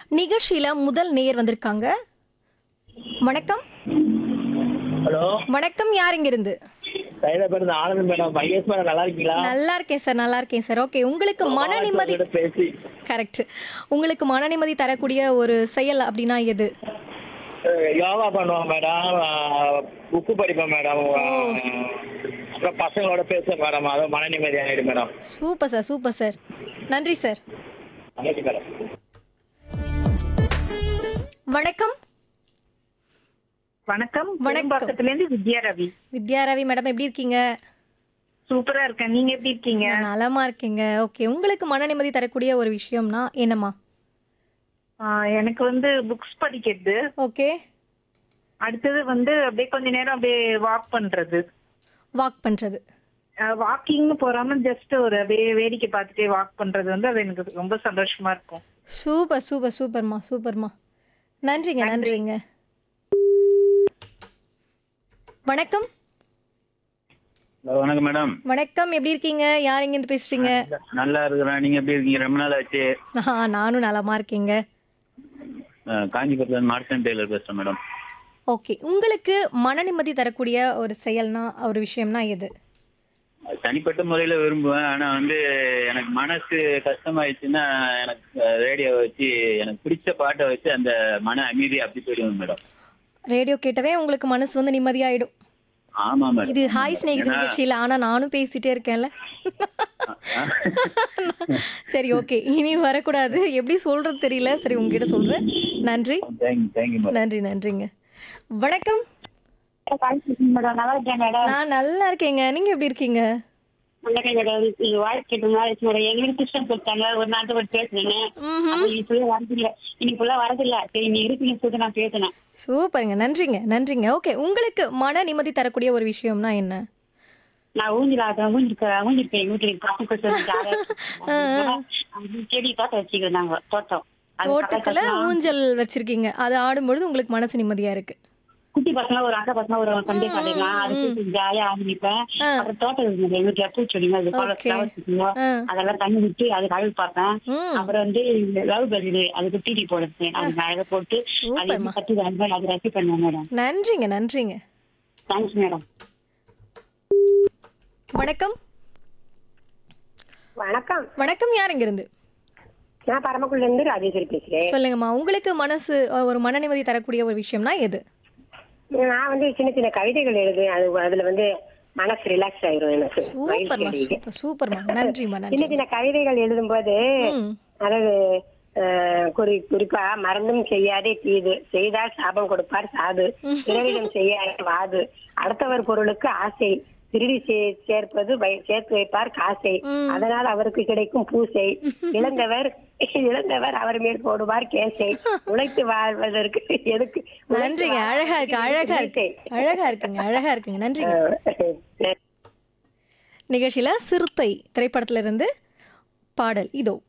நிகழ்ச்சியில முதல் நேயர் வந்திருக்காங்க வணக்கம் ஹலோ வணக்கம் யார் இங்கிருந்து சைதாபேருந்து ஆனந்த் மேடம் ஐஎஸ் மேடம் நல்லா இருக்கீங்களா நல்லா இருக்கேன் சார் நல்லா இருக்கேன் சார் ஓகே உங்களுக்கு மன நிம்மதி உங்ககிட்ட பேசி கரெக்ட் உங்களுக்கு மன நிம்மதி தரக்கூடிய ஒரு செயல் அப்படின்னா எது அஹ், யோகா பண்ணுவோம் மேடம் புக்கு படிப்பேன் மேடம் அப்புறம் பசங்களோட பேசுவேன் மேடம் அதுவும் மன நிம்மதி ஆகிடும் madam super sir super sir நன்றி சார் நன்றி மேடம் வணக்கம் வணக்கம் வணக்கம். பக்கத்துல இருந்து வித்யா ரவி வித்யா ரவி மேடம் எப்படி இருக்கீங்க சூப்பரா இருக்கேன் நீங்க எப்படி இருக்கீங்க நான் நலமா இருக்கீங்க ஓகே உங்களுக்கு மன நிம்மதி தரக்கூடிய ஒரு விஷயம்னா என்னம்மா ஆஹ் எனக்கு வந்து புக்ஸ் படிக்கிறது ஓகே அடுத்தது வந்து அப்படியே கொஞ்ச நேரம் அப்படியே வாக் பண்றது வாக் பண்றது வாக்கிங்னு போறாம ஜஸ்ட் ஒரு அப்படியே வேடிக்கை பார்த்துட்டே வாக் பண்றது வந்து அது எனக்கு ரொம்ப சந்தோஷமா இருக்கும் சூப்பர் சூப்பர் சூப்பர்மா சூப்பர்மா நன்றிங்க நன்றிங்க வணக்கம் ஹலோ வணக்கம் மேடம் வணக்கம் எப்படி இருக்கீங்க யார் இருந்து பேசுறீங்க நல்லா இருக்கிறேன் நீங்க எப்படி இருக்கீங்க ரொம்ப நாள் ஆச்சு ஆ, நானும் நலமா இருக்கேங்க அஹ், காஞ்சிபுரத்துல மார்சன் டெய்லர் பேசுறேன் மேடம் ஓகே உங்களுக்கு மன நிம்மதி தரக்கூடிய ஒரு செயல்னா ஒரு விஷயம்னா எது அது தனிப்பட்ட முறையில விரும்புவேன் ஆனா வந்து எனக்கு மனசு கஷ்டமாயிடுச்சுன்னா எனக்கு ரேடியோ வச்சு எனக்கு பிடிச்ச பாட்டை வச்சு அந்த மன அமைதி அப்படி போயிடுவேன் மேடம் ரேடியோ கேட்டவே உங்களுக்கு மனசு வந்து நிம்மதியாயிடும் ஆமா மேடம் இது ஹாய் ஸ்நேகித நிகழ்ச்சியில ஆனா நானும் பேசிட்டே இருக்கேன்ல சரி ஓகே இனி வரக்கூடாது எப்படி சொல்றது தெரியல சரி உங்ககிட்ட சொல்றேன் நன்றி தேங்க்யூ தேங்க்யூ மேடம் நன்றி நன்றிங்க வணக்கம் மேடம் நல்லா இருக்கேன் மேடம் நான் நல்லா இருக்கேங்க நீங்க எப்படி இருக்கீங்க நல்லா இருக்கேன் மேடம் நீங்க வாய்ஸ் கேட்டு மேடம் மேடம் எங்களுக்கு சிஸ்டம் கொடுத்தாங்க ஒரு நாட்டு போய் பேசுறேன் ம்ஹும். அப்ப நீ ஃபுல்லா வரதில்ல இன்னைக்கு ஃபுல்லா வரதில்ல சரி நீ இருப்பீங்க சொல்லிட்டு நான் பேசினேன் சூப்பருங்க நன்றிங்க நன்றிங்க ஓகே உங்களுக்கு மன நிம்மதி தரக்கூடிய ஒரு விஷயம்னா என்ன நான் ஊஞ்சில ஆடுறேன் ஊஞ்சிருக்க ஊஞ்சிருக்கேன் எங்க வீட்டுல பசங்க சொல்லி செடி தோட்டம் வச்சுக்கிறோம் நாங்க தோட்டம் அது தோட்டத்துல பக்கத்துல ஊஞ்சல் வச்சிருக்கீங்க அது ஆடும்பொழுது உங்களுக்கு மனசு நிம்மதியா இருக்கு குட்டி பசங்க ஒரு அக்கா பசங்க ஒரு சண்டே காட்டிடலாம் அது ஜாலியா ஆரம்பிப்பேன் ஆ. அப்புறம் தோட்டம் இருக்கு எங்க வீட்டுல பூச்செடிங்க அது போல Okay. flowers இருக்குங்க. ஆ. அதெல்லாம் தண்ணி விட்டு அதுக்கு அழகு பார்ப்பேன் ம் அப்புறம் வந்து லவ் பெர்டு அதுக்கு டிடி போடுறது அது அழகா போட்டு அது சூப்பர்மா எப்படி கட்டி வந்து அது ரசி பண்ணுவேன் மேடம் நன்றிங்க நன்றிங்க தேங்க்ஸ் மேடம் வணக்கம் வணக்கம் வணக்கம் யார் இங்க இருந்து நான் பரமக்குள்ள இருந்து ராஜேஸ்வரி பேசுறேன் சொல்லுங்கம்மா உங்களுக்கு மனசு அஹ், ஒரு மன நிம்மதி தரக்கூடிய ஒரு விஷயம்னா எது நான் வந்து சின்ன சின்ன கவிதைகள் எழுதுவேன் அது அதுல வந்து மனசு ரிலாக்ஸ் ஆயிரும் எனக்கு சூப்பர்மா மகிழ்ச்சி அடையுது. சூப்பர் சூப்பர்மா நன்றிம்மா சின்ன நன்றி சின்ன கவிதைகள் எழுதும்போது ம் அதாவது அஹ், குறி குறிப்பா மறந்தும் செய்யாதே தீது செய்தால் சாபம் கொடுப்பார் சாது பிறரிடம் செய்யாதே வாது அடுத்தவர் பொருளுக்கு ஆசை திருடி சே- சேர்ப்பது வை- சேர்த்து வைப்பார் காசை ம். அதனால் அவருக்கு கிடைக்கும் பூசை இழந்தவர் இழந்தவர் அவர் மேல் போடுவார் கேசை உழைத்து வாழ்வதற்கு எதுக்கு உழைத்து நன்றிங்க அழகா இருக்கு அழகா இருக்கு அழகா இருக்குங்க அழகா இருக்குங்க நன்றிங்க வாழ்வதற்கு நிகழ்ச்சியில சிறுத்தை திரைப்படத்துல இருந்து பாடல் இதோ